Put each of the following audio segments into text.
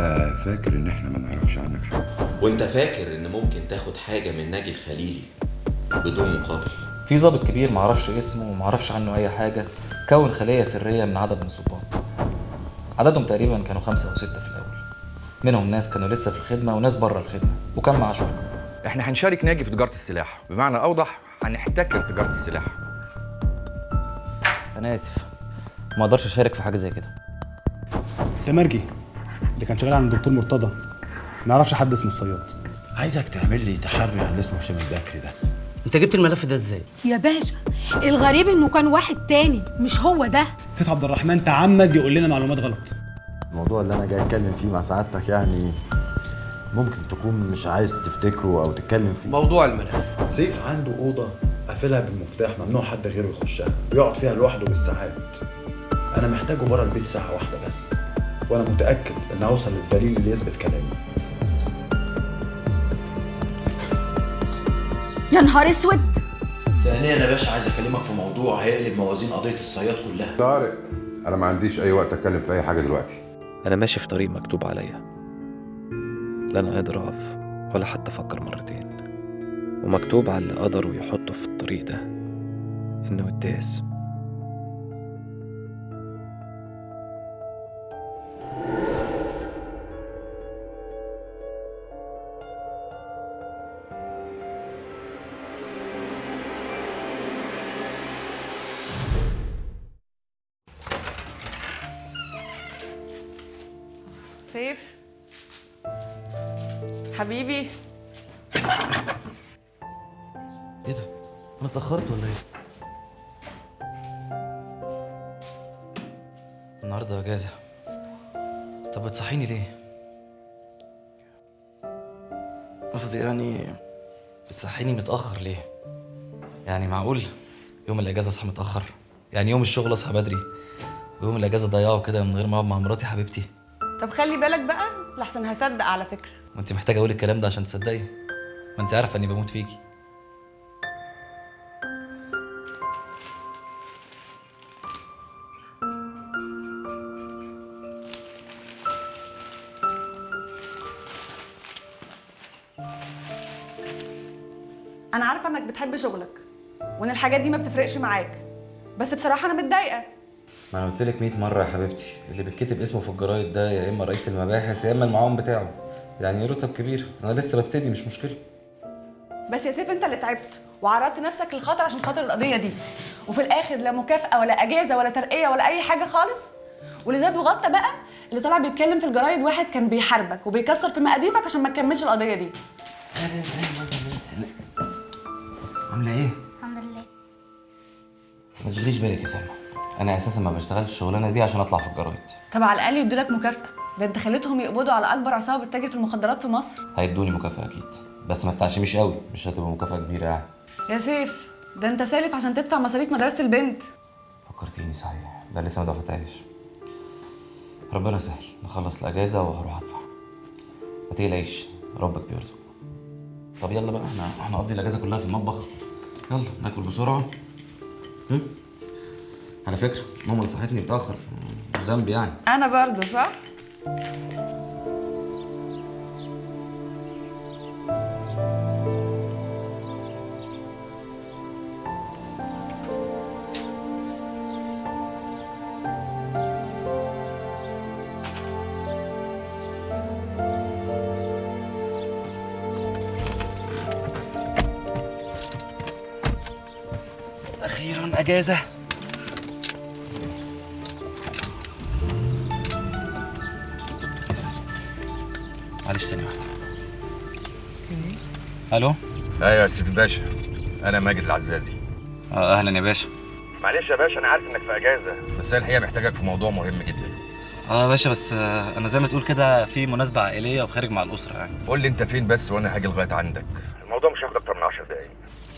بقى فاكر ان احنا ما نعرفش عنك حاجه وانت فاكر ان ممكن تاخد حاجه من ناجي الخليلي بدون مقابل في ضابط كبير معرفش اسمه ومعرفش عنه اي حاجه كون خليه سريه من عدد من الضباط عددهم تقريبا كانوا خمسة او ستة في الاول منهم ناس كانوا لسه في الخدمه وناس بره الخدمه وكان مع شركه احنا هنشارك ناجي في تجاره السلاح بمعنى اوضح هنحتكر تجاره السلاح انا اسف ما اقدرش اشارك في حاجه زي كده ده مرجي اللي كان شغال عند الدكتور مرتضى ما يعرفش حد اسمه الصياد عايزك تعمل لي تحري عن اللي اسمه هشام البكري ده انت جبت الملف ده ازاي يا باشا الغريب انه كان واحد تاني مش هو ده سيف عبد الرحمن تعمد يقول لنا معلومات غلط الموضوع اللي انا جاي اتكلم فيه مع سعادتك يعني ممكن تكون مش عايز تفتكره او تتكلم فيه موضوع الملف سيف عنده اوضه قافلها بالمفتاح ممنوع حد غيره يخشها ويقعد فيها لوحده بالساعات انا محتاجه بره البيت ساعه واحده بس وانا متاكد ان هوصل للدليل اللي يثبت كلامي يا نهار اسود ثانيا يا باشا عايز اكلمك في موضوع هيقلب موازين قضيه الصياد كلها طارق انا ما عنديش اي وقت اتكلم في اي حاجه دلوقتي انا ماشي في طريق مكتوب عليا لا انا قادر اقف ولا حتى افكر مرتين ومكتوب على اللي قدروا يحطوا في الطريق ده انه الداس سيف حبيبي ايه ده انا اتاخرت ولا ايه النهارده اجازه طب بتصحيني ليه قصدي يعني بتصحيني متاخر ليه يعني معقول يوم الاجازه اصحى متاخر يعني يوم الشغل اصحى بدري ويوم الاجازه ضيعه كده من غير ما اقعد مع مراتي حبيبتي طب خلي بالك بقى لحسن هصدق على فكره وانت محتاجه اقول الكلام ده عشان تصدقي ما انت عارفه اني بموت فيكي انا عارفه انك بتحب شغلك وان الحاجات دي ما بتفرقش معاك بس بصراحه انا متضايقه ما انا قلت لك 100 مره يا حبيبتي اللي بيتكتب اسمه في الجرايد ده يا اما رئيس المباحث يا اما المعاون بتاعه يعني رتب كبير انا لسه ببتدي مش مشكله بس يا سيف انت اللي تعبت وعرضت نفسك للخطر عشان خاطر القضيه دي وفي الاخر لا مكافاه ولا اجازه ولا ترقيه ولا اي حاجه خالص واللي زاد وغطى بقى اللي طلع بيتكلم في الجرايد واحد كان بيحاربك وبيكسر في مقاديفك عشان ما تكملش القضيه دي عامله ايه الحمد لله ما تشغليش بالك يا سلمى انا اساسا ما بشتغلش الشغلانه دي عشان اطلع في الجرايد طب على الاقل يدولك مكافاه ده انت خليتهم يقبضوا على اكبر عصابه بتتاجر في المخدرات في مصر هيدوني مكافاه اكيد بس ما تعشميش قوي مش هتبقى مكافاه كبيره يعني يا سيف ده انت سالف عشان تدفع مصاريف مدرسه البنت فكرتيني صحيح ده لسه ما دفعتهاش ربنا سهل نخلص الاجازه وهروح ادفع ما تقلقيش ربك بيرزق طب يلا بقى احنا هنقضي الاجازه كلها في المطبخ يلا ناكل بسرعه هم؟ على فكره ماما اللي صحتني متاخر مش ذنبي يعني انا برضو صح اخيرا اجازه معلش ثانيه واحده الو ايوه يا سيف باشا انا ماجد العزازي آه، اهلا يا باشا معلش يا باشا انا عارف انك في اجازه بس هي الحقيقه محتاجك في موضوع مهم جدا اه يا باشا بس آه، انا زي ما تقول كده في مناسبه عائليه وخارج مع الاسره يعني قول لي انت فين بس وانا هاجي لغايه عندك الموضوع مش هياخد اكتر من 10 دقايق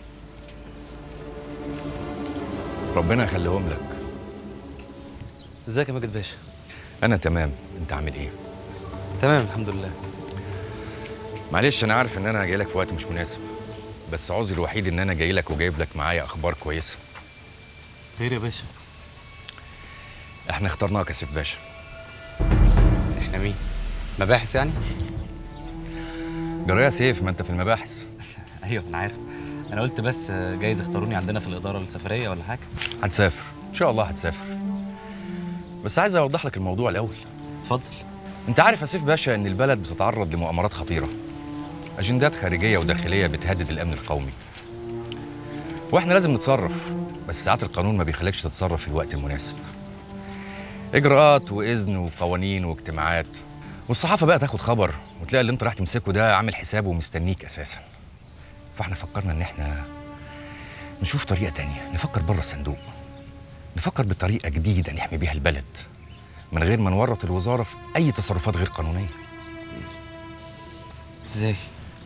ربنا يخليهم لك ازيك يا ماجد باشا انا تمام انت عامل ايه تمام الحمد لله معلش انا عارف ان انا جاي لك في وقت مش مناسب بس عذري الوحيد ان انا جاي لك وجايب لك معايا اخبار كويسه خير يا باشا احنا اخترناك يا سيف باشا احنا مين مباحث يعني جرايه سيف ما انت في المباحث ايوه انا عارف انا قلت بس جايز اختاروني عندنا في الاداره السفريه ولا حاجه هتسافر ان شاء الله هتسافر بس عايز اوضح لك الموضوع الاول اتفضل انت عارف يا سيف باشا ان البلد بتتعرض لمؤامرات خطيره اجندات خارجيه وداخليه بتهدد الامن القومي واحنا لازم نتصرف بس ساعات القانون ما بيخليكش تتصرف في الوقت المناسب اجراءات واذن وقوانين واجتماعات والصحافه بقى تاخد خبر وتلاقي اللي انت راح تمسكه ده عامل حسابه ومستنيك اساسا فاحنا فكرنا ان احنا نشوف طريقه تانية نفكر بره الصندوق نفكر بطريقه جديده نحمي بيها البلد من غير ما نورط الوزاره في اي تصرفات غير قانونيه ازاي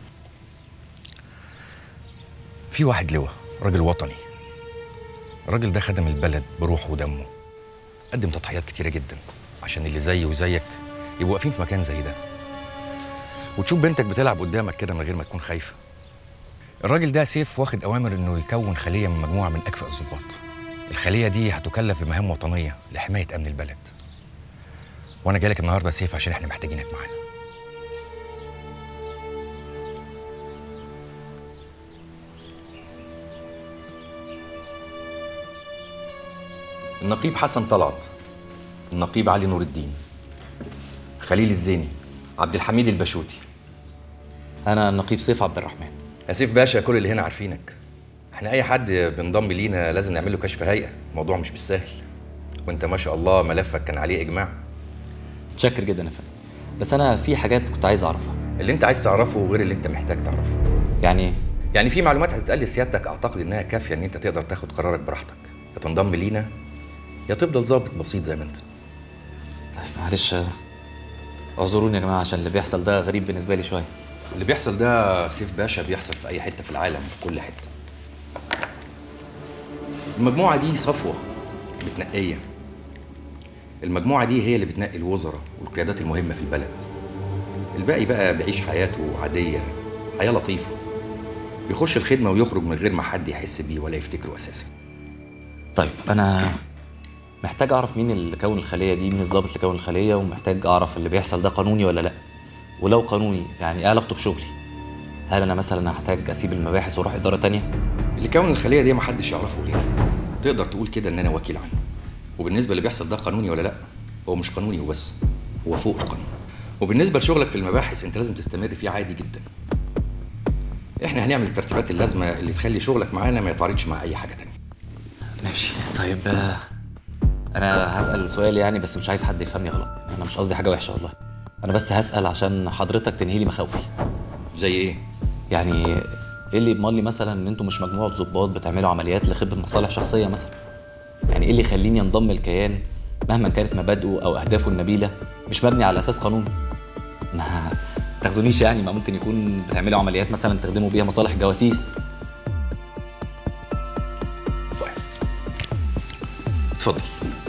في واحد لواء راجل وطني الراجل ده خدم البلد بروحه ودمه قدم تضحيات كتيرة جدا عشان اللي زيي وزيك يبقوا واقفين في مكان زي ده وتشوف بنتك بتلعب قدامك كده من غير ما تكون خايفة الراجل ده سيف واخد أوامر إنه يكون خلية من مجموعة من أكفأ الضباط الخلية دي هتكلف بمهام وطنية لحماية أمن البلد وأنا جايلك النهاردة يا سيف عشان إحنا محتاجينك معانا النقيب حسن طلعت النقيب علي نور الدين خليل الزيني عبد الحميد البشوتي انا النقيب سيف عبد الرحمن يا سيف باشا كل اللي هنا عارفينك احنا اي حد بينضم لينا لازم نعمل له كشف هيئه الموضوع مش بالسهل وانت ما شاء الله ملفك كان عليه اجماع متشكر جدا يا فندم بس انا في حاجات كنت عايز اعرفها اللي انت عايز تعرفه غير اللي انت محتاج تعرفه يعني ايه يعني في معلومات هتتقال لسيادتك اعتقد انها كافيه ان انت تقدر تاخد قرارك براحتك يا تنضم لينا يا تفضل ظابط بسيط زي ما انت طيب معلش اعذروني يا جماعه عشان اللي بيحصل ده غريب بالنسبه لي شويه اللي بيحصل ده سيف باشا بيحصل في اي حته في العالم في كل حته المجموعه دي صفوه متنقيه المجموعه دي هي اللي بتنقي الوزراء والقيادات المهمه في البلد الباقي بقى بيعيش حياته عاديه حياه لطيفه بيخش الخدمه ويخرج من غير ما حد يحس بيه ولا يفتكره اساسا طيب انا محتاج اعرف مين اللي كون الخليه دي مين الضابط اللي كون الخليه ومحتاج اعرف اللي بيحصل ده قانوني ولا لا ولو قانوني يعني ايه علاقته بشغلي هل انا مثلا هحتاج اسيب المباحث واروح اداره تانية اللي كون الخليه دي محدش يعرفه غيري تقدر تقول كده ان انا وكيل عنه وبالنسبه اللي بيحصل ده قانوني ولا لا هو مش قانوني وبس هو فوق القانون وبالنسبه لشغلك في المباحث انت لازم تستمر فيه عادي جدا احنا هنعمل الترتيبات اللازمه اللي تخلي شغلك معانا ما يتعارضش مع اي حاجه تانية ماشي طيب آه، انا هسال سؤال يعني بس مش عايز حد يفهمني غلط انا مش قصدي حاجه وحشه والله انا بس هسال عشان حضرتك تنهي لي مخاوفي زي ايه يعني ايه اللي يضمن لي مثلا ان انتوا مش مجموعه ضباط بتعملوا عمليات لخدمه مصالح شخصيه مثلا يعني ايه اللي يخليني انضم الكيان مهما كانت مبادئه او اهدافه النبيله مش مبني على اساس قانوني ما تاخذونيش يعني ما ممكن يكون بتعملوا عمليات مثلا تخدموا بيها مصالح جواسيس اتفضل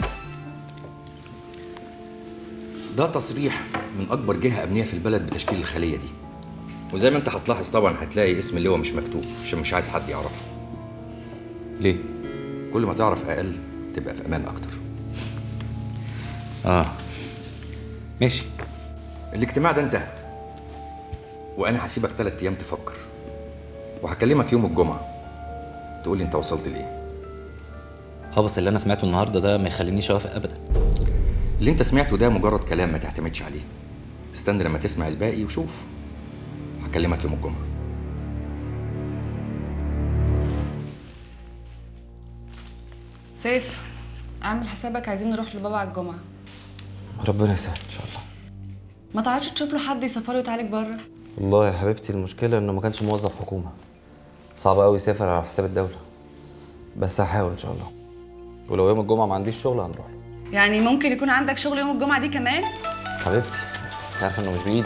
ده تصريح من اكبر جهه امنيه في البلد بتشكيل الخليه دي وزي ما انت هتلاحظ طبعا هتلاقي اسم اللواء مش مكتوب عشان مش عايز حد يعرفه ليه كل ما تعرف اقل تبقى في امان اكتر اه ماشي الاجتماع ده انتهى وانا هسيبك ثلاث ايام تفكر وهكلمك يوم الجمعه تقول لي انت وصلت لايه اه بس اللي انا سمعته النهارده ده ما يخلينيش اوافق ابدا اللي انت سمعته ده مجرد كلام ما تعتمدش عليه استنى لما تسمع الباقي وشوف هكلمك يوم الجمعه سيف اعمل حسابك عايزين نروح لبابا على الجمعه ربنا يسهل ان شاء الله ما تعرفش تشوف له حد يسافره يتعالج بره والله يا حبيبتي المشكله انه ما كانش موظف حكومه صعب قوي يسافر على حساب الدوله بس هحاول ان شاء الله ولو يوم الجمعه ما عنديش شغل هنروح له يعني ممكن يكون عندك شغل يوم الجمعه دي كمان حبيبتي انت عارفه انه مش بايدي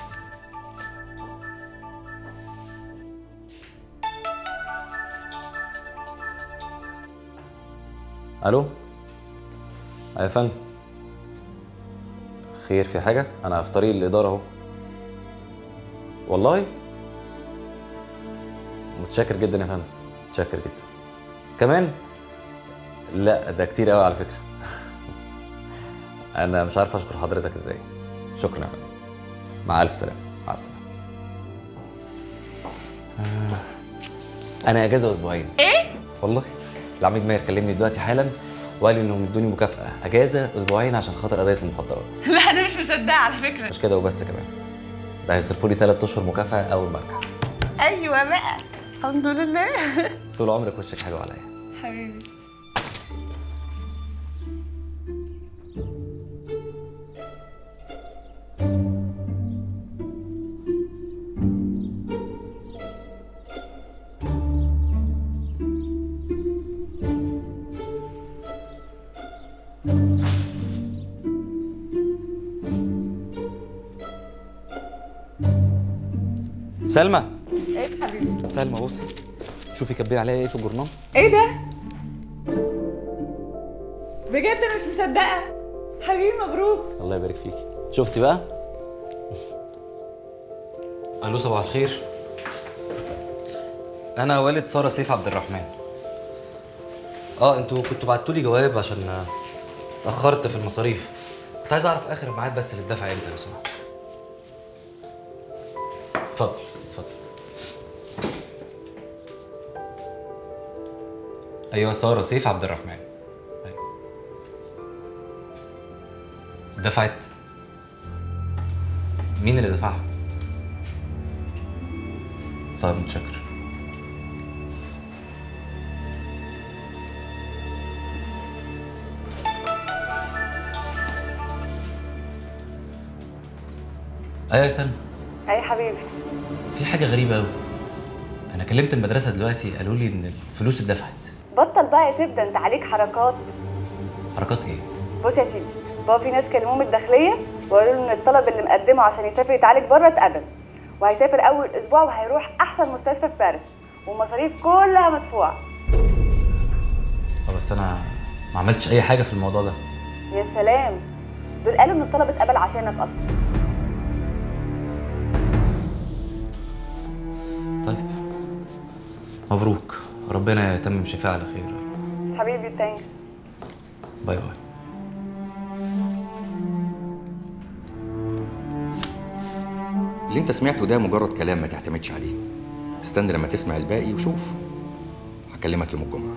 الو أيوة يا فندم خير في حاجه انا في طريق الاداره اهو والله متشكر جدا يا فندم متشكر جدا كمان لا ده كتير قوي على فكره انا مش عارف اشكر حضرتك ازاي شكرا يا فندم مع الف سلامه مع السلامه آه. انا اجازه اسبوعين ايه والله العميد ماهر كلمني دلوقتي حالا وقال لي انهم ادوني مكافاه اجازه اسبوعين عشان خاطر قضيه المخدرات لا انا مش مصدقه على فكره مش كده وبس كمان ده هيصرفوا لي ثلاث اشهر مكافاه اول ما ارجع ايوه بقى الحمد لله طول عمرك وشك حلو عليا حبيبي سلمى ايه حبيبي سلمى بصي شوفي كبير عليا ايه في الجورنال ايه ده بجد انا مش مصدقه حبيبي مبروك الله يبارك فيكي شفتي بقى الو صباح الخير انا والد ساره سيف عبد الرحمن اه انتوا كنتوا بعتوا لي جواب عشان آه، اتاخرت في المصاريف كنت عايز اعرف اخر الميعاد بس اللي اتدفع امتى لو سمحت اتفضل اتفضل ايوه ساره سيف عبد الرحمن أيوة. دفعت مين اللي دفعها طيب متشكر ايوه يا سلمى اي حبيبي في حاجه غريبه قوي انا كلمت المدرسه دلوقتي قالوا لي ان الفلوس اتدفعت بطل بقى يا سيف ده انت عليك حركات حركات ايه بص يا سيدي بابا في ناس كلموه من الداخليه وقالوا له ان الطلب اللي مقدمه عشان يسافر يتعالج بره اتقبل وهيسافر اول اسبوع وهيروح احسن مستشفى في باريس والمصاريف كلها مدفوعه اه بس انا ما عملتش اي حاجه في الموضوع ده يا سلام دول قالوا ان الطلب اتقبل عشانك اصلا طيب مبروك ربنا يتمم شفاء على خير حبيبي تاني باي باي اللي انت سمعته ده مجرد كلام ما تعتمدش عليه استنى لما تسمع الباقي وشوف هكلمك يوم الجمعه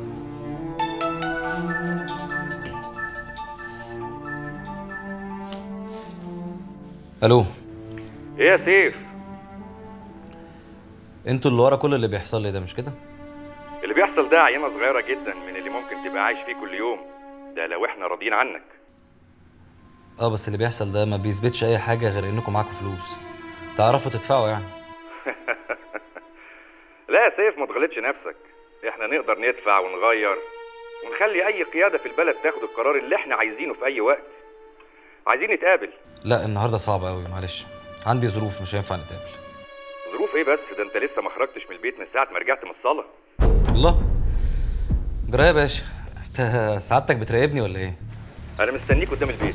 الو ايه يا سيف انتوا اللي ورا كل اللي بيحصل لي ده مش كده اللي بيحصل ده عينه صغيره جدا من اللي ممكن تبقى عايش فيه كل يوم ده لو احنا راضيين عنك اه بس اللي بيحصل ده ما بيثبتش اي حاجه غير انكم معاكم فلوس تعرفوا تدفعوا يعني لا يا سيف ما تغلطش نفسك احنا نقدر ندفع ونغير ونخلي اي قياده في البلد تاخد القرار اللي احنا عايزينه في اي وقت عايزين نتقابل لا النهارده صعب قوي معلش عندي ظروف مش هينفع نتقابل ظروف ايه بس ده انت لسه ما خرجتش من البيت من ساعه ما رجعت من الصلاه الله جرايه يا باشا انت سعادتك بتراقبني ولا ايه انا مستنيك قدام البيت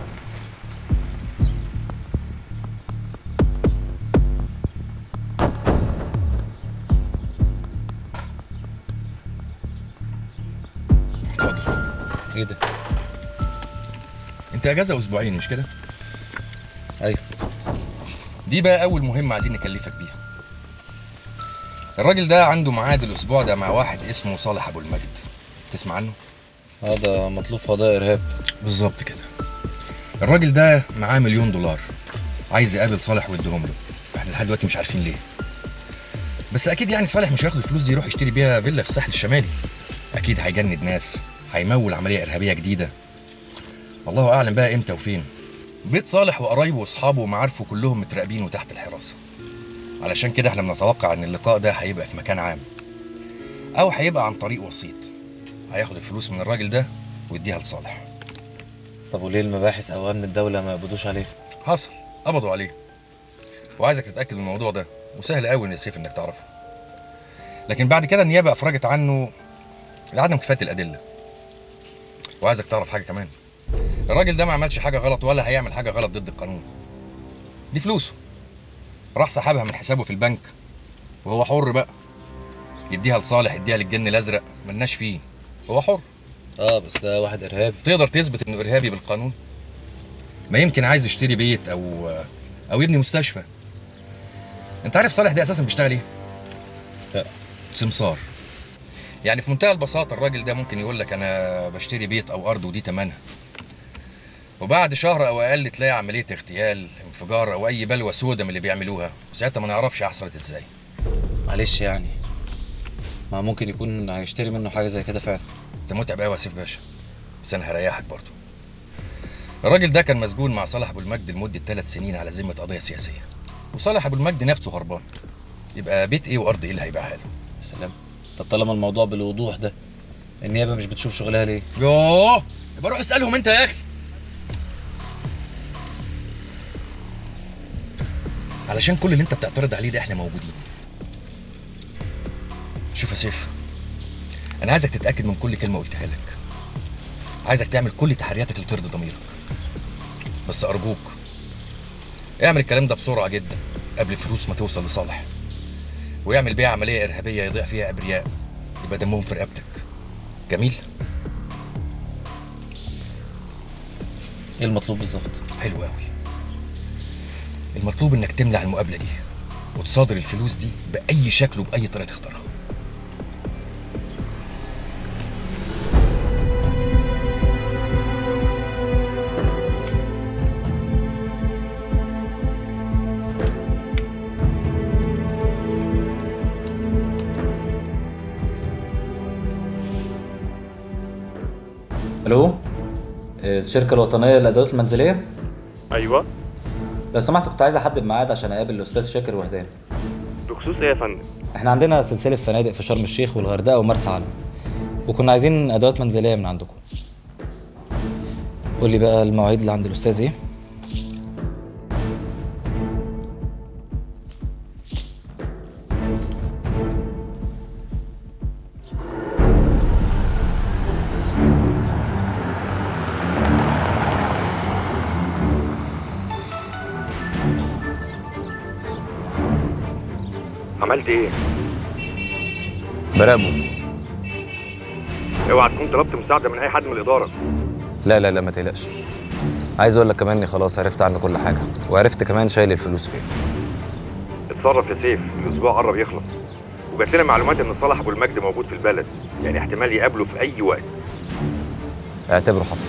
ايه ده انت اجازه اسبوعين مش كده ايوه دي بقى اول مهمه عايزين نكلفك بيها الراجل ده عنده ميعاد الاسبوع ده مع واحد اسمه صالح ابو المجد تسمع عنه اه ده مطلوب في قضايا ارهاب بالظبط كده الراجل ده معاه مليون دولار عايز يقابل صالح ويديهم له احنا لحد دلوقتي مش عارفين ليه بس اكيد يعني صالح مش هياخد الفلوس دي يروح يشتري بيها فيلا في الساحل الشمالي اكيد هيجند ناس هيمول عمليه ارهابيه جديده الله اعلم بقى امتى وفين بيت صالح وقرايبه واصحابه ومعارفه كلهم متراقبين وتحت الحراسه علشان كده احنا بنتوقع ان اللقاء ده هيبقى في مكان عام او هيبقى عن طريق وسيط هياخد الفلوس من الراجل ده ويديها لصالح طب وليه المباحث او امن الدوله ما يقبضوش عليه حصل قبضوا عليه وعايزك تتاكد من الموضوع ده وسهل قوي يا سيف انك تعرفه لكن بعد كده النيابه افرجت عنه لعدم كفايه الادله وعايزك تعرف حاجه كمان الراجل ده ما عملش حاجه غلط ولا هيعمل حاجه غلط ضد القانون دي فلوسه راح سحبها من حسابه في البنك وهو حر بقى يديها لصالح يديها للجن الازرق ملناش فيه هو حر اه بس ده واحد ارهابي تقدر تثبت انه ارهابي بالقانون ما يمكن عايز يشتري بيت او او يبني مستشفى انت عارف صالح ده اساسا بيشتغل ايه لا سمسار يعني في منتهى البساطه الراجل ده ممكن يقول لك انا بشتري بيت او ارض ودي تمنها وبعد شهر او اقل تلاقي عمليه اغتيال انفجار او اي بلوى سودة من اللي بيعملوها وساعتها ما نعرفش حصلت ازاي معلش يعني ما ممكن يكون هيشتري منه حاجه زي كده فعلا انت متعب قوي يا سيف باشا بس انا هريحك برضه الراجل ده كان مسجون مع صالح ابو المجد لمده ثلاث سنين على ذمه قضيه سياسيه وصالح ابو المجد نفسه هربان يبقى بيت ايه وارض ايه اللي هيبيعها له يا سلام طب طالما الموضوع بالوضوح ده النيابه مش بتشوف شغلها ليه يوه يبقى روح اسالهم انت يا اخي علشان كل اللي انت بتعترض عليه ده احنا موجودين شوف يا سيف انا عايزك تتاكد من كل كلمه قلتها لك عايزك تعمل كل تحرياتك اللي ترضي ضميرك بس ارجوك اعمل الكلام ده بسرعه جدا قبل الفلوس ما توصل لصالح ويعمل بيها عمليه ارهابيه يضيع فيها ابرياء يبقى دمهم في رقبتك جميل ايه المطلوب بالظبط حلو قوي المطلوب انك تمنع المقابله دي وتصادر الفلوس دي باي شكل وباي طريقه تختارها الو الشركه الوطنيه للادوات المنزليه ايوه لو سمحت كنت عايز احدد ميعاد عشان اقابل الاستاذ شاكر وهدان بخصوص ايه يا فندم احنا عندنا سلسله فنادق في شرم الشيخ والغردقه ومرسى علم وكنا عايزين ادوات منزليه من عندكم قول لي بقى المواعيد اللي عند الاستاذ ايه عملت ايه براقبه اوعى تكون طلبت مساعده من اي حد من الاداره لا لا لا ما تقلقش عايز اقول لك كمان اني خلاص عرفت عنه كل حاجه وعرفت كمان شايل الفلوس فين اتصرف يا سيف الاسبوع قرب يخلص وجات لنا معلومات ان صالح ابو المجد موجود في البلد يعني احتمال يقابله في اي وقت اعتبره حصل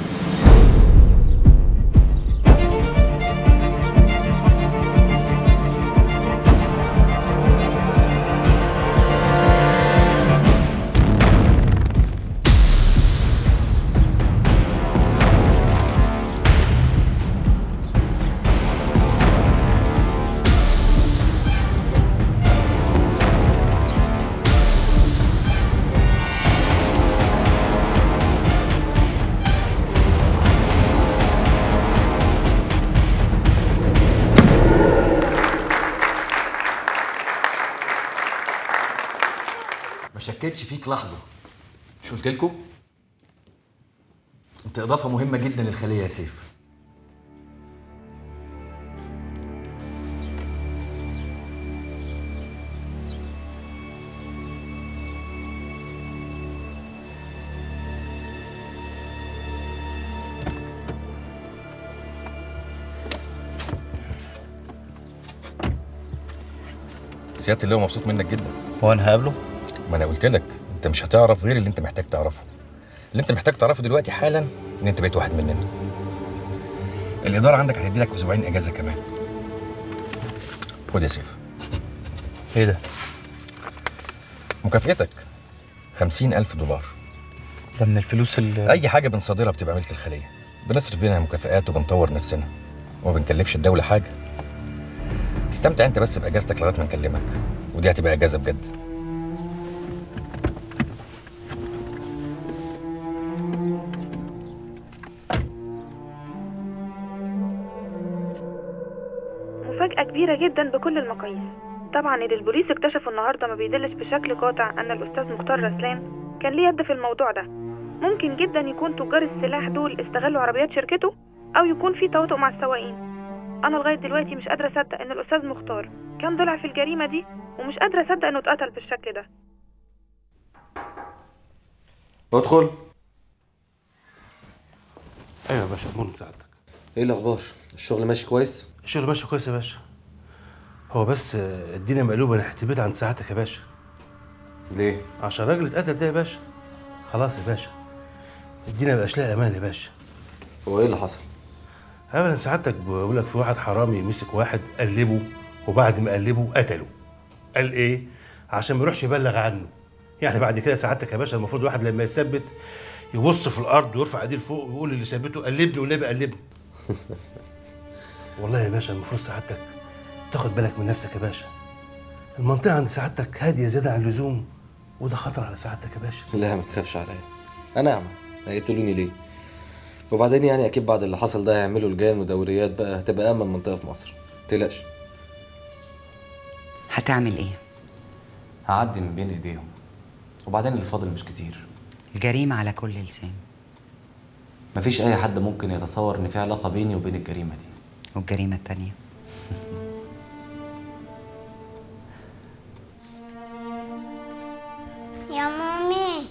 ما شكتش فيك لحظه مش قلت لكم انت اضافه مهمه جدا للخليه يا سيف سياده اللي هو مبسوط منك جدا هو انا هقابله ما انا قلت لك انت مش هتعرف غير اللي انت محتاج تعرفه اللي انت محتاج تعرفه دلوقتي حالا ان انت بقيت واحد مننا الاداره عندك هتدي لك اسبوعين اجازه كمان خد يا سيف ايه ده مكافئتك خمسين ألف دولار ده من الفلوس اللي أي حاجة بنصادرها بتبقى ملك الخلية بنصرف منها مكافآت وبنطور نفسنا وما بنكلفش الدولة حاجة استمتع أنت بس بأجازتك لغاية ما نكلمك ودي هتبقى أجازة بجد مفاجأة كبيرة جدا بكل المقاييس طبعا اللي البوليس اكتشفوا النهاردة ما بيدلش بشكل قاطع أن الأستاذ مختار رسلان كان ليه يد في الموضوع ده ممكن جدا يكون تجار السلاح دول استغلوا عربيات شركته أو يكون في تواطؤ مع السواقين أنا لغاية دلوقتي مش قادرة أصدق إن الأستاذ مختار كان ضلع في الجريمة دي ومش قادرة أصدق إنه اتقتل بالشكل ده ادخل ايوه يا باشا امور سعادتك ايه الاخبار الشغل ماشي كويس الشغل ماشي كويس يا باشا هو بس آه، الدنيا مقلوبه ناحيه البيت عند ساعتك يا باشا ليه عشان الراجل اتقتل ده يا باشا خلاص يا باشا الدنيا مبقاش لها امان يا باشا هو ايه اللي حصل ابدا سعادتك بقول لك في واحد حرامي مسك واحد قلبه وبعد ما قلبه قتله قال ايه عشان ما يروحش يبلغ عنه يعني بعد كده سعادتك يا باشا المفروض واحد لما يثبت يبص في الارض ويرفع ايديه لفوق ويقول اللي ثبته قلبني والنبي قلبني والله يا باشا المفروض سعادتك تاخد بالك من نفسك يا باشا المنطقه عند سعادتك هاديه زياده عن اللزوم وده خطر على سعادتك يا باشا لا ما تخافش عليا انا اعمى هيقتلوني ليه وبعدين يعني اكيد بعد اللي حصل ده هيعملوا لجان ودوريات بقى هتبقى امن منطقه في مصر متقلقش هتعمل ايه؟ هعدي من بين ايديهم وبعدين اللي فاضل مش كتير الجريمة على كل لسان مفيش اي حد ممكن يتصور ان في علاقه بيني وبين الجريمه دي والجريمة التانية يا مامي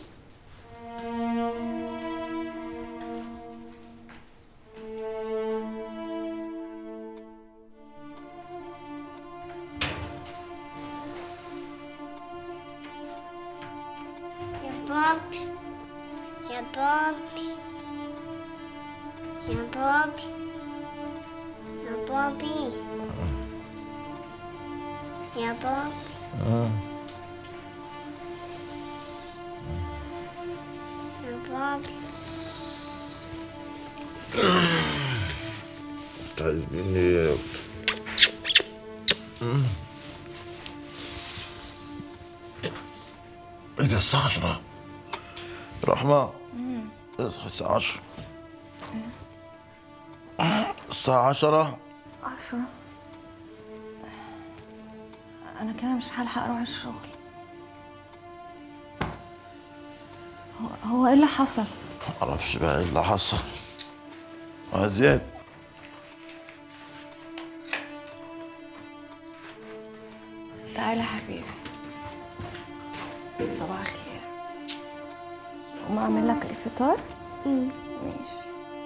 يا بابي يا بابي يا بابي يا بابي يا بابي يا بابي عايز مني ايه ايه ده الساعة 10 رحمة اصحى الساعة 10 الساعة 10 عشرة أنا كده مش هلحق أروح الشغل هو, هو إيه اللي حصل؟ معرفش بقى ايه اللي حصل يا زياد تعالى يا حبيبي صباح الخير أقوم أعمل لك الفطار؟ ماشي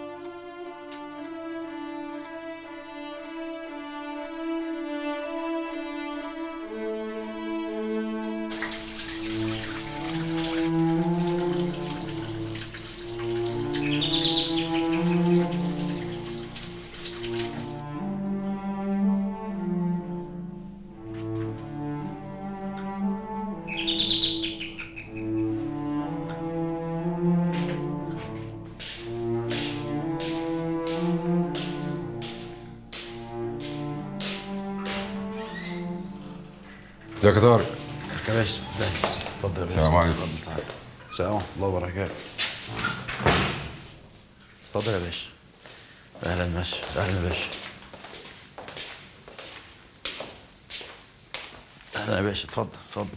ازيك يا طارق يا باشا ازيك اتفضل يا باشا السلام عليكم. اتفضل سعادتك السلام ورحمة الله وبركاته اتفضل يا باشا اهلا باشا اهلا يا باشا اهلا يا باشا اتفضل اتفضل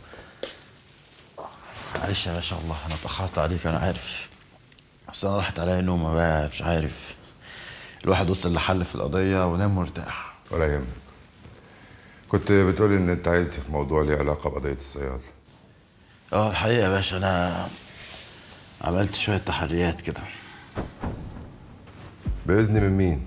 معلش يا باشا والله انا اتاخرت عليك انا عارف بس انا راحت عليا نومه بقى مش عارف الواحد وصل لحل في القضيه ونام مرتاح ولا يهمك كنت بتقولي ان انت عايز في موضوع ليه علاقه بقضيه الصياد اه الحقيقه يا باشا انا عملت شويه تحريات كده باذن من مين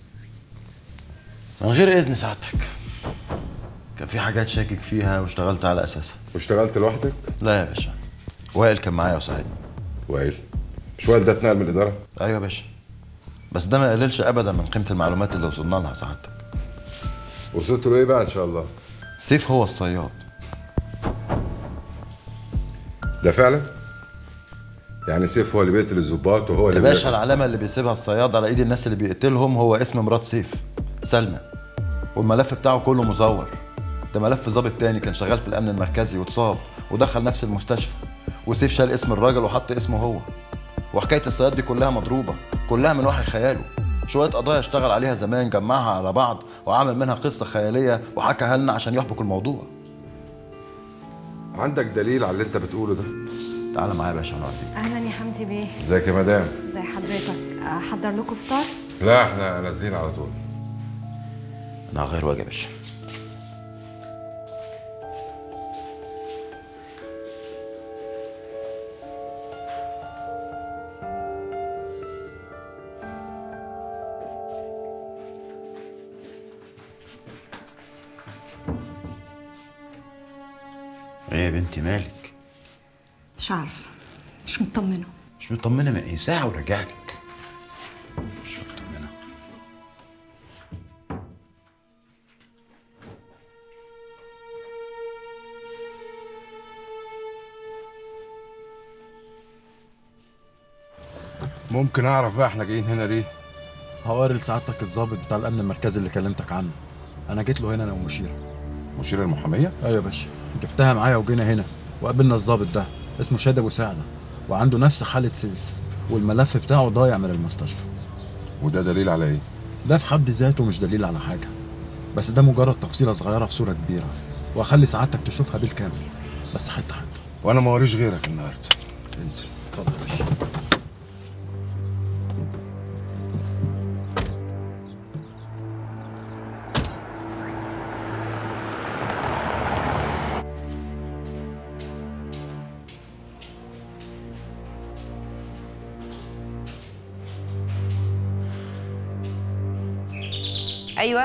من غير اذن سعادتك كان في حاجات شاكك فيها واشتغلت على اساسها واشتغلت لوحدك لا يا باشا وائل كان معايا وساعدني وائل مش وائل ده اتنقل من الاداره ايوه يا باشا بس ده ما يقللش ابدا من قيمه المعلومات اللي وصلنا لها سعادتك وصلت له ايه بقى ان شاء الله سيف هو الصياد ده فعلا يعني سيف هو اللي بيقتل الظباط وهو يا اللي باشا بيقتل- العلامه اللي بيسيبها الصياد على ايد الناس اللي بيقتلهم هو اسم مرات سيف سلمى والملف بتاعه كله مزور ده ملف ظابط تاني كان شغال في الامن المركزي واتصاب ودخل نفس المستشفى وسيف شال اسم الراجل وحط اسمه هو وحكايه الصياد دي كلها مضروبه كلها من وحي خياله شويه قضايا اشتغل عليها زمان جمعها على بعض وعمل منها قصه خياليه وحكاها لنا عشان يحبك الموضوع عندك دليل على اللي انت بتقوله ده تعالى معايا يا باشا نقعد أهلا يا حمدي بيه ازيك يا مدام ازي حضرتك أحضر لكم فطار؟ لا احنا نازلين على طول انا غير واجب يا باشا ايه يا بنتي مالك مش عارفه مش مطمنه مش مطمنه من ايه ساعه وراجع لك مش مطمنه ممكن اعرف بقى احنا جايين هنا ليه هوري لسعادتك الضابط بتاع الامن المركزي اللي كلمتك عنه انا جيت له هنا انا ومشيره مشير المحاميه ايوه يا باشا جبتها معايا وجينا هنا وقابلنا الضابط ده اسمه شادي ابو سعده وعنده نفس حاله سيف والملف بتاعه ضايع من المستشفى وده دليل على ايه ده في حد ذاته مش دليل على حاجه بس ده مجرد تفصيله صغيره في صوره كبيره واخلي سعادتك تشوفها بالكامل بس حته حته وانا ما وريش غيرك النهارده انزل اتفضل يا باشا ايوه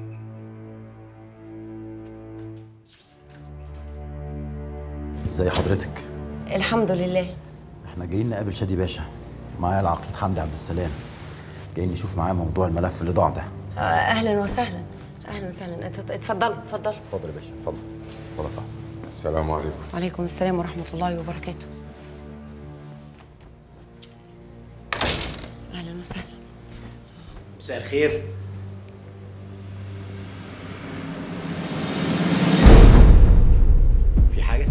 ازي حضرتك الحمد لله احنا جايين نقابل شادي باشا معايا العقيد حمدي عبد السلام جايين نشوف معاه موضوع الملف اللي ضاع ده آه، اهلا وسهلا اهلا وسهلا ات- اتفضلوا اتفضلوا اتفضل يا باشا اتفضل اتفضل يا فندم السلام عليكم وعليكم السلام ورحمه الله وبركاته اهلا وسهلا مساء الخير في حاجة؟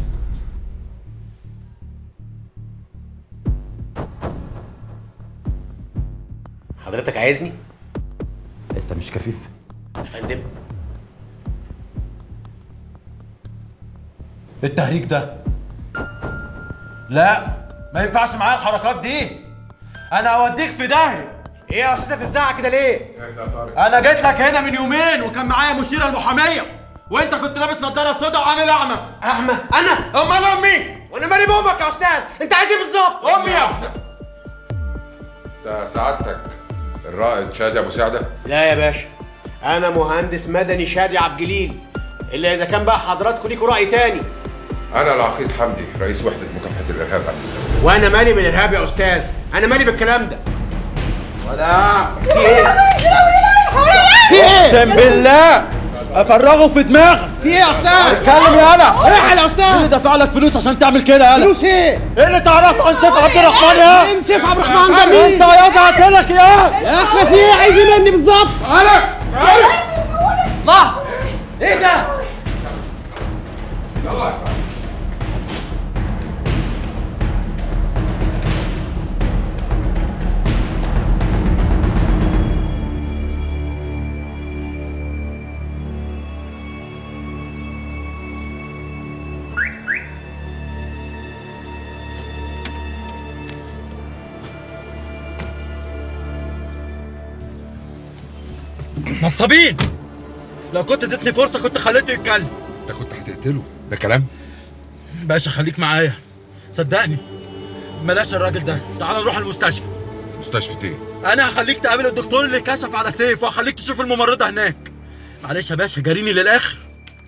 حضرتك عايزني؟ انت مش كفيف يا فندم التهريج ده لا ما ينفعش معايا الحركات دي انا اوديك في داهيه ايه يا استاذ الزعق كده ليه؟ انا جيت لك هنا من يومين وكان معايا مشيره المحاميه وانت كنت لابس نظاره سودا وعامل اعمى اعمى انا امال امي وانا مالي بامك يا استاذ انت عايز ايه بالظبط امي يا ابني انت سعادتك الرائد شادي ابو سعده لا يا باشا انا مهندس مدني شادي عبد الجليل الا اذا كان بقى حضراتكم ليكوا راي تاني انا العقيد حمدي رئيس وحده مكافحه الارهاب عبد الدولة. وانا مالي بالارهاب يا استاذ انا مالي بالكلام ده ولا في ايه في ايه اقسم بالله افرغه في دماغك في ايه يا استاذ اتكلم يا انا ايه يا استاذ مين اللي دفع لك فلوس عشان تعمل كده يا فلوس ايه ايه اللي تعرفه عن سيف عبد الرحمن يا مين سيف عبد الرحمن ده مين انت يا قعدت لك يا يا اخي في ايه عايز إيه مني بالظبط انا الله ايه ده نصابين لو كنت اديتني فرصه كنت خليته يتكلم انت كنت هتقتله ده كلام باشا خليك معايا صدقني بلاش الراجل ده تعال نروح المستشفى مستشفى ايه انا هخليك تقابل الدكتور اللي كشف على سيف وهخليك تشوف الممرضه هناك معلش يا باشا جاريني للاخر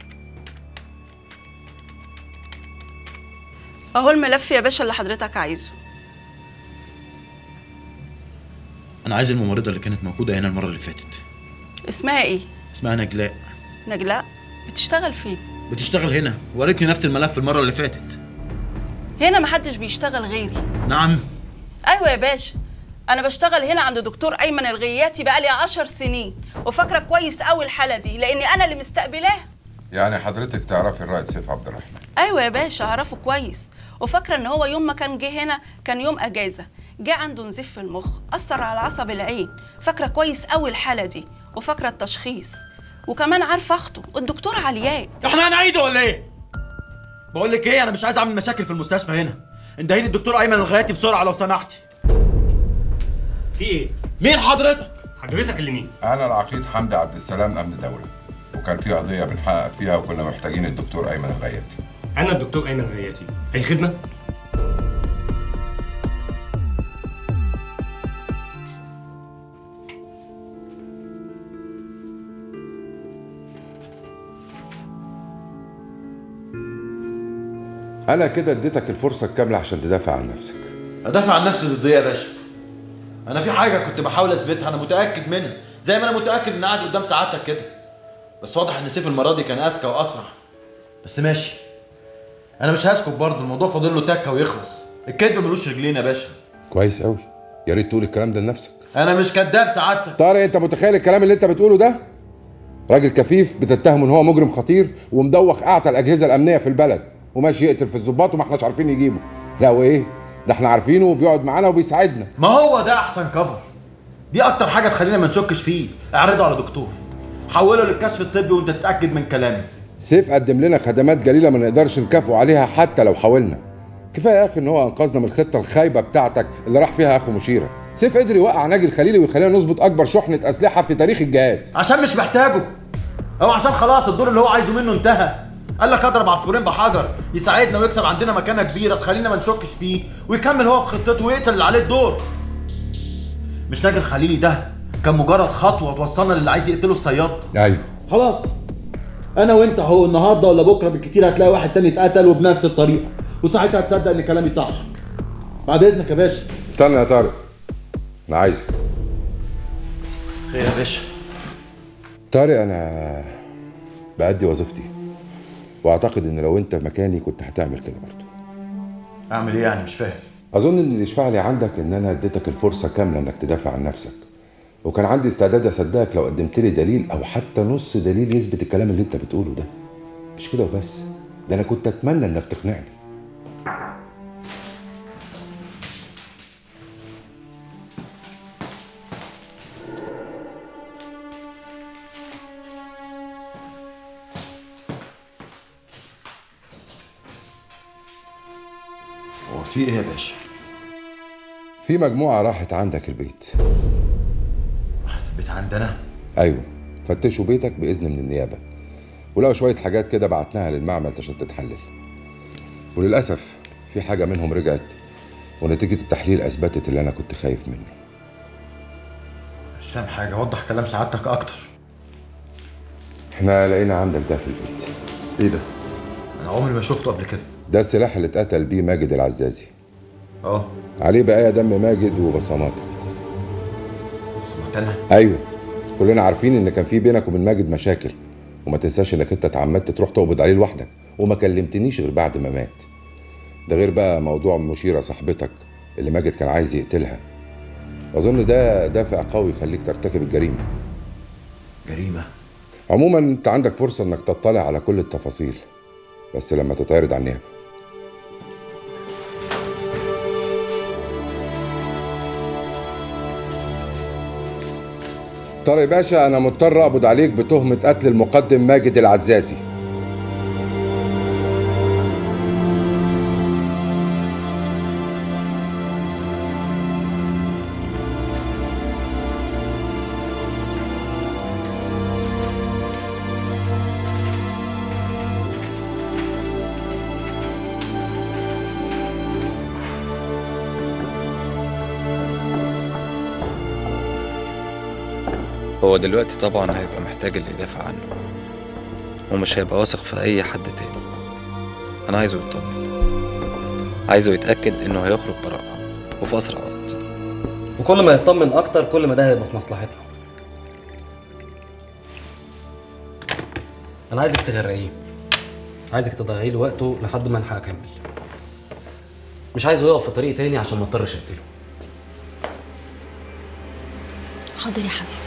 اهو الملف يا باشا اللي حضرتك عايزه انا عايز الممرضه اللي كانت موجوده هنا المره اللي فاتت اسمها ايه اسمها نجلاء نجلاء بتشتغل فين بتشتغل هنا وريتني نفس الملف المره اللي فاتت هنا محدش بيشتغل غيري نعم ايوه يا باشا انا بشتغل هنا عند دكتور ايمن الغياتي بقالي عشر سنين وفاكره كويس قوي الحاله دي لاني انا اللي مستقبلاها يعني حضرتك تعرفي الرائد سيف عبد الرحمن ايوه يا باشا اعرفه كويس وفاكره ان هو يوم ما كان جه هنا كان يوم اجازه جه عنده نزيف في المخ اثر على عصب العين فاكره كويس قوي الحاله دي وفاكره التشخيص وكمان عارفه اخته الدكتور علياء احنا هنعيده ولا ايه بقول لك ايه انا مش عايز اعمل مشاكل في المستشفى هنا اندهيني الدكتور ايمن الغياتي بسرعه لو سمحتي في ايه؟ مين حضرتك حضرتك اللي مين؟ انا العقيد حمدي عبد السلام امن دوله وكان في قضيه بنحقق فيها وكنا محتاجين الدكتور ايمن الغياتي انا الدكتور ايمن غياتي اي خدمه؟ انا كده اديتك الفرصه الكامله عشان تدافع عن نفسك ادافع عن نفسي ضد ايه يا باشا انا في حاجه كنت بحاول اثبتها انا متاكد منها زي ما انا متاكد ان قاعد قدام سعادتك كده بس واضح ان سيف المره دي كان اذكى واسرع بس ماشي انا مش هسكت برضه الموضوع فاضل له تكه ويخلص الكذب ملوش رجلين يا باشا كويس قوي يا ريت تقول الكلام ده لنفسك انا مش كذاب سعادتك طارق انت متخيل الكلام اللي انت بتقوله ده راجل كفيف بتتهمه ان هو مجرم خطير ومدوخ اعتى الاجهزه الامنيه في البلد وماشي يقتل في الضباط وما احناش عارفين نجيبه لا وايه ده احنا عارفينه وبيقعد معانا وبيساعدنا ما هو ده احسن كفر دي اكتر حاجه تخلينا ما نشكش فيه اعرضه على دكتور حوله للكشف الطبي وانت تتاكد من كلامي سيف قدم لنا خدمات جليله ما نقدرش نكافئه عليها حتى لو حاولنا كفايه يا اخي ان هو انقذنا من الخطه الخايبه بتاعتك اللي راح فيها اخو مشيره سيف قدر يوقع ناجي الخليلي ويخلينا نظبط اكبر شحنه اسلحه في تاريخ الجهاز عشان مش محتاجه او عشان خلاص الدور اللي هو عايزه منه انتهى قال لك اضرب عصفورين بحجر يساعدنا ويكسب عندنا مكانه كبيره تخلينا ما نشكش فيه ويكمل هو في خطته ويقتل اللي عليه الدور مش ناجي الخليلي ده كان مجرد خطوه توصلنا للي عايز يقتله الصياد ايوه خلاص انا وانت اهو النهارده ولا بكره بالكتير هتلاقي واحد تاني اتقتل وبنفس الطريقه وساعتها هتصدق ان كلامي صح بعد اذنك يا باشا استنى يا طارق انا عايزك خير يا باشا طارق انا بأدي وظيفتي واعتقد ان لو انت مكاني كنت هتعمل كده برضه اعمل ايه يعني مش فاهم اظن ان اللي يشفع لي عندك ان انا اديتك الفرصه كامله انك تدافع عن نفسك وكان عندي استعداد اصدقك لو قدمت لي دليل او حتى نص دليل يثبت الكلام اللي انت بتقوله ده مش كده وبس ده انا كنت اتمنى انك تقنعني هو في ايه يا باشا في مجموعه راحت عندك البيت البيت عندنا ايوه فتشوا بيتك باذن من النيابه ولقوا شويه حاجات كده بعتناها للمعمل عشان تتحلل وللاسف في حاجه منهم رجعت ونتيجه التحليل اثبتت اللي انا كنت خايف منه مش فاهم حاجه وضح كلام سعادتك اكتر احنا لقينا عندك ده في البيت ايه ده انا عمري ما شفته قبل كده ده السلاح اللي اتقتل بيه ماجد العزازي اه عليه بقايا دم ماجد وبصماتك سمعت انا ايوه كلنا عارفين ان كان في بينك وبين ماجد مشاكل وما تنساش انك انت اتعمدت تروح تقبض عليه لوحدك وما كلمتنيش غير بعد ما مات ده غير بقى موضوع مشيره صاحبتك اللي ماجد كان عايز يقتلها اظن ده دافع قوي يخليك ترتكب الجريمه جريمه عموما انت عندك فرصه انك تطلع على كل التفاصيل بس لما تتعرض على النيابه طارق باشا انا مضطر اقبض عليك بتهمه قتل المقدم ماجد العزازي هو دلوقتي طبعا هيبقى محتاج اللي يدافع عنه ومش هيبقى واثق في أي حد تاني أنا عايزه يطمن عايزه يتأكد إنه هيخرج براءة وفي أسرع وقت وكل ما يطمن اكتر كل ما ده هيبقى في مصلحتنا انا عايزك تغرقيه عايزك تضيعي له وقته لحد ما الحق اكمل مش عايزه يقف في طريق تاني عشان ما اضطرش اقتله حاضر يا حبيبي